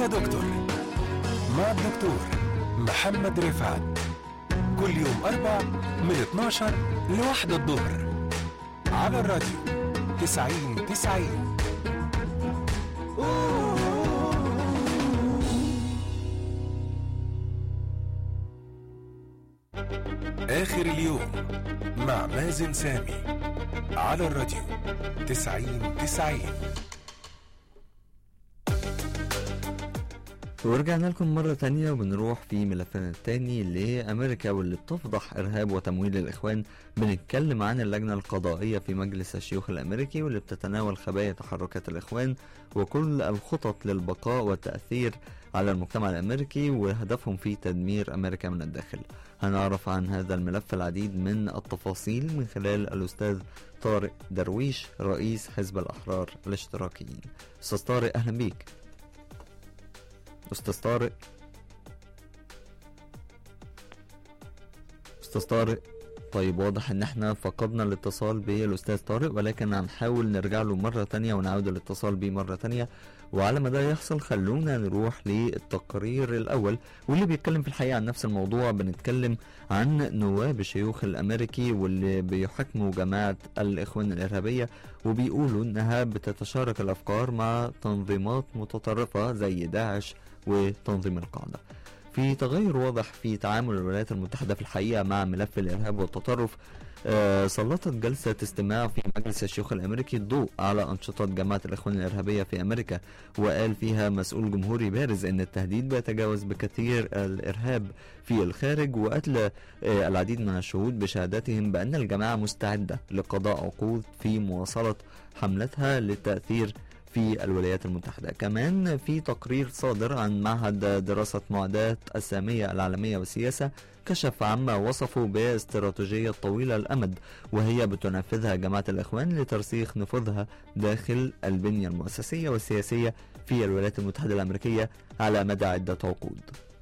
يا دكتور مع الدكتور محمد رفعت كل يوم أربع من 12 لواحدة الظهر على الراديو 90 90 آخر اليوم مع مازن سامي على الراديو 90 90 ورجعنا لكم مرة تانية وبنروح في ملفنا التاني لأمريكا واللي بتفضح إرهاب وتمويل الإخوان بنتكلم عن اللجنة القضائية في مجلس الشيوخ الأمريكي واللي بتتناول خبايا تحركات الإخوان وكل الخطط للبقاء والتأثير على المجتمع الأمريكي وهدفهم في تدمير أمريكا من الداخل هنعرف عن هذا الملف العديد من التفاصيل من خلال الأستاذ طارق درويش رئيس حزب الأحرار الاشتراكيين أستاذ طارق أهلا بيك استاذ طارق استاذ طارق طيب واضح ان احنا فقدنا الاتصال بالاستاذ طارق ولكن هنحاول نرجع له مرة تانية ونعود الاتصال بيه مرة تانية وعلى ما ده يحصل خلونا نروح للتقرير الاول واللي بيتكلم في الحقيقة عن نفس الموضوع بنتكلم عن نواب الشيوخ الامريكي واللي بيحاكموا جماعة الاخوان الارهابية وبيقولوا انها بتتشارك الافكار مع تنظيمات متطرفة زي داعش وتنظيم القاعدة في تغير واضح في تعامل الولايات المتحدة في الحقيقة مع ملف الإرهاب والتطرف آه، سلطت جلسة استماع في مجلس الشيوخ الأمريكي الضوء على أنشطة جماعة الإخوان الإرهابية في أمريكا وقال فيها مسؤول جمهوري بارز أن التهديد بيتجاوز بكثير الإرهاب في الخارج وقتل آه، العديد من الشهود بشهادتهم بأن الجماعة مستعدة لقضاء عقود في مواصلة حملتها للتأثير في الولايات المتحدة كمان في تقرير صادر عن معهد دراسة معدات السامية العالمية والسياسة كشف عما وصفه باستراتيجية طويلة الأمد وهي بتنفذها جماعة الإخوان لترسيخ نفوذها داخل البنية المؤسسية والسياسية في الولايات المتحدة الأمريكية على مدى عدة عقود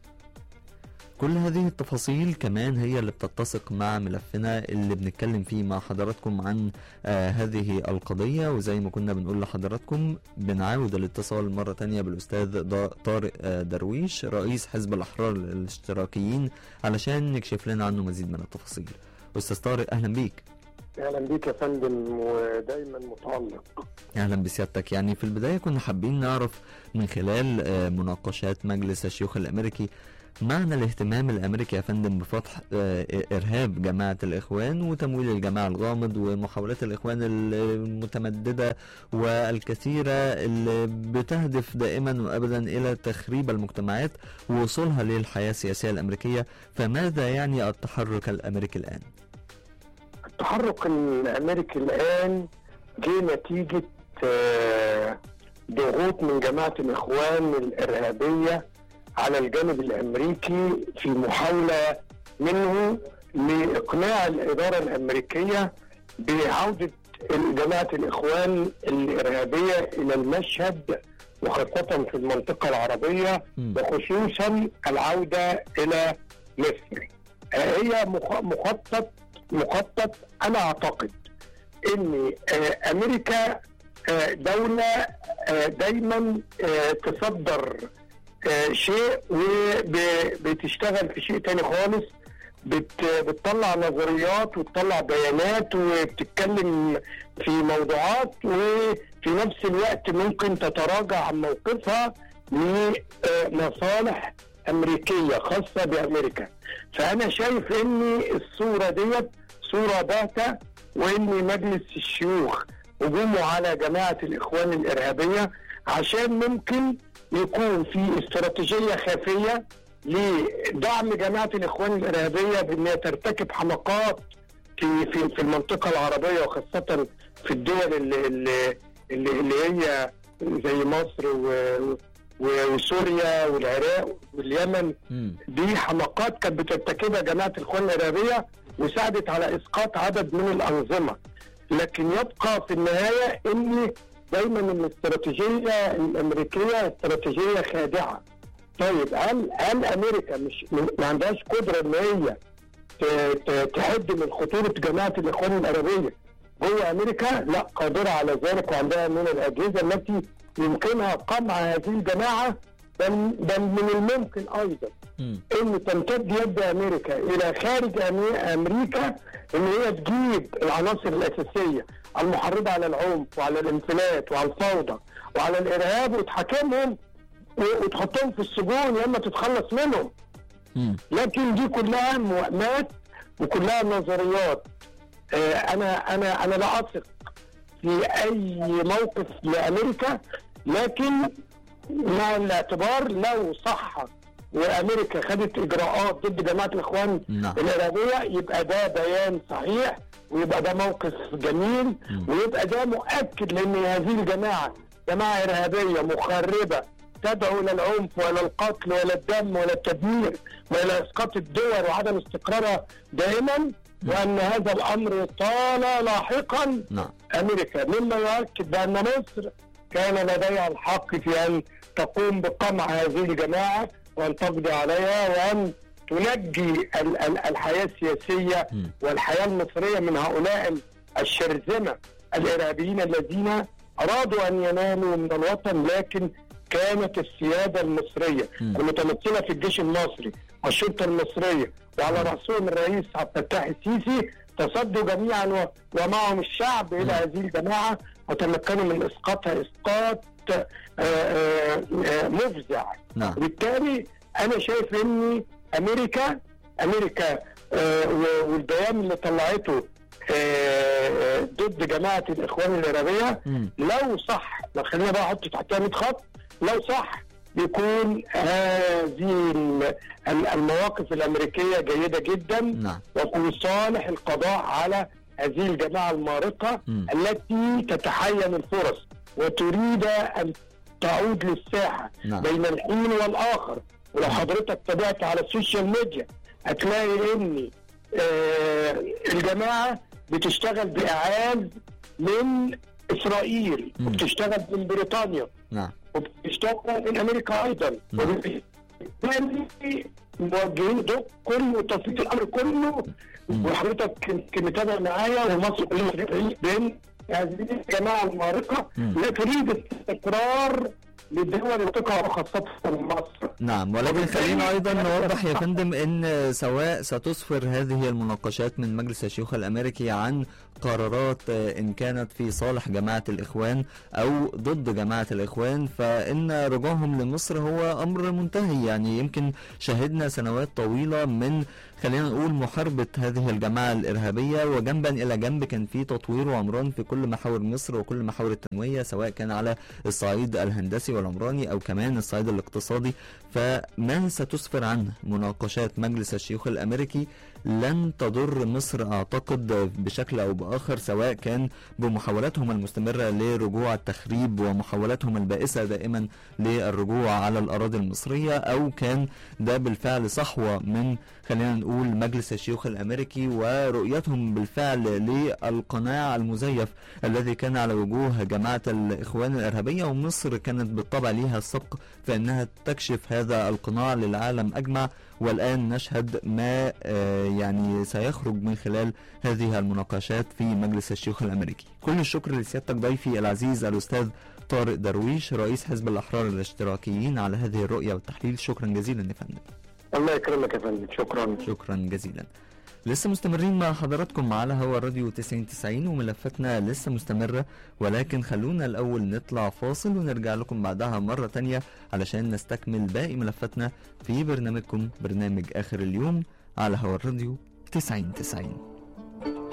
كل هذه التفاصيل كمان هي اللي بتتسق مع ملفنا اللي بنتكلم فيه مع حضراتكم عن آه هذه القضية وزي ما كنا بنقول لحضراتكم بنعاود الاتصال مرة تانية بالأستاذ دا- طارق آه درويش رئيس حزب الأحرار الاشتراكيين علشان نكشف لنا عنه مزيد من التفاصيل أستاذ طارق أهلا بيك اهلا بيك يا فندم ودايما متالق اهلا بسيادتك يعني في البدايه كنا حابين نعرف من خلال آه، مناقشات مجلس الشيوخ الامريكي معنى الاهتمام الامريكي يا فندم بفتح آه، ارهاب جماعه الاخوان وتمويل الجماعه الغامض ومحاولات الاخوان المتمدده والكثيره اللي بتهدف دائما وابدا الى تخريب المجتمعات ووصولها للحياه السياسيه الامريكيه فماذا يعني التحرك الامريكي الان؟ التحرك الامريكي الان جه نتيجه آه، ضغوط من جماعه الاخوان الارهابيه على الجانب الامريكي في محاوله منه لاقناع الاداره الامريكيه بعوده جماعه الاخوان الارهابيه الى المشهد وخاصه في المنطقه العربيه مم. وخصوصا العوده الى مصر آه، هي مخ- مخطط مخطط انا اعتقد ان آه، امريكا آه، دوله آه، دايما آه، تصدر آه، شيء وبتشتغل في شيء تاني خالص بت بتطلع نظريات وتطلع بيانات وبتتكلم في موضوعات وفي نفس الوقت ممكن تتراجع عن موقفها لمصالح امريكيه خاصه بامريكا فانا شايف ان الصوره ديت صوره باهته وان مجلس الشيوخ هجومه على جماعه الاخوان الارهابيه عشان ممكن يكون في استراتيجيه خفيه لدعم جماعه الاخوان الارهابيه بانها ترتكب حماقات في في في المنطقه العربيه وخاصه في الدول اللي اللي, اللي, اللي هي زي مصر و و- وسوريا والعراق واليمن مم. دي حماقات كانت بترتكبها جماعه الاخوان الارهابيه وساعدت على اسقاط عدد من الانظمه لكن يبقى في النهايه ان دايما الاستراتيجيه الامريكيه استراتيجيه خادعه طيب هل هل امريكا مش ما عندهاش قدره ان هي ت- ت- تحد من خطوره جماعه الاخوان الارهابيه جوه امريكا لا قادره على ذلك وعندها من الاجهزه التي يمكنها قمع هذه الجماعه بل بل من الممكن ايضا مم. ان تمتد يد امريكا الى خارج أمي- امريكا ان هي تجيب العناصر الاساسيه المحرضه على العنف وعلى الانفلات وعلى الفوضى وعلى الارهاب وتحاكمهم و- وتحطهم في السجون يا اما تتخلص منهم مم. لكن دي كلها موائمات وكلها نظريات آه، انا انا انا لا اثق في اي موقف لامريكا لكن مع الاعتبار لو صح وامريكا خدت اجراءات ضد جماعه الاخوان نعم الارهابيه يبقى ده بيان صحيح ويبقى ده موقف جميل مم. ويبقى ده مؤكد لان هذه الجماعه جماعه ارهابيه مخربه تدعو الى العنف والى القتل والى الدم والى التدمير والى اسقاط الدول وعدم استقرارها دائما وان هذا الامر طال لاحقا نعم امريكا مما يؤكد بان مصر كان لديها الحق في ان تقوم بقمع هذه الجماعه وان تقضي عليها وان تنجي ال- ال- الحياه السياسيه مم. والحياه المصريه من هؤلاء الشرذمه الارهابيين الذين ارادوا ان ينالوا من الوطن لكن كانت السياده المصريه مم. المتمثله في الجيش المصري والشرطه المصريه وعلى راسهم الرئيس عبد الفتاح السيسي تصدوا جميعا و- ومعهم الشعب الى هذه الجماعه وتمكنوا من اسقاطها اسقاط آه، آه، آه، مفزع نعم وبالتالي انا شايف ان امريكا امريكا آه، و- والبيان اللي طلعته آه، آه، ضد جماعه الاخوان الارهابيه مم. لو صح لو خلينا بقى احط تحتها 100 خط لو صح يكون هذه ال- ال- المواقف الامريكيه جيده جدا نعم وفي صالح القضاء على هذه الجماعه المارقه مم. التي تتحين الفرص وتريد ان تعود للساحه نعم. بين الحين والاخر ولو حضرتك تابعت على السوشيال ميديا هتلاقي ان آه الجماعه بتشتغل باعاز من اسرائيل مم. وبتشتغل من بريطانيا نعم وبتشتغل من امريكا ايضا نعم. وبالتالي موجهين ده كله تفصيل الامر كله مم. وحضرتك يمكن متابع معايا ومصر كلها بين هذه الجماعه المارقه مم. لا تريد استقرار للدول المنطقه وخاصه مصر نعم ولكن وبالتالي- خلينا ايضا نوضح يا فندم ان سواء ستسفر هذه المناقشات من مجلس الشيوخ الامريكي عن قرارات آه، ان كانت في صالح جماعه الاخوان او ضد جماعه الاخوان فان رجوعهم لمصر هو امر منتهي يعني يمكن شهدنا سنوات طويله من خلينا نقول محاربه هذه الجماعه الارهابيه وجنبا الى جنب كان في تطوير وعمران في كل محاور مصر وكل محاور التنميه سواء كان على الصعيد الهندسي والعمراني او كمان الصعيد الاقتصادي فما ستسفر عنه مناقشات مجلس الشيوخ الامريكي لن تضر مصر اعتقد بشكل او باخر سواء كان بمحاولاتهم المستمره لرجوع التخريب ومحاولاتهم البائسه دائما للرجوع على الاراضي المصريه او كان ده بالفعل صحوه من خلينا نقول مجلس الشيوخ الامريكي ورؤيتهم بالفعل للقناع المزيف الذي كان على وجوه جماعه الاخوان الارهابيه ومصر كانت بالطبع ليها السبق في انها تكشف هذا القناع للعالم اجمع والان نشهد ما آه، يعني سيخرج من خلال هذه المناقشات في مجلس الشيوخ الامريكي. كل الشكر لسيادتك ضيفي العزيز الاستاذ طارق درويش رئيس حزب الاحرار الاشتراكيين على هذه الرؤيه والتحليل شكرا جزيلا يا فندم. الله يكرمك يا فندم شكرا شكرا جزيلا لسه مستمرين مع حضراتكم على هوا الراديو 9090 وملفاتنا لسه مستمرة ولكن خلونا الأول نطلع فاصل ونرجع لكم بعدها مرة تانية علشان نستكمل باقي ملفاتنا في برنامجكم برنامج آخر اليوم على هوا الراديو 9090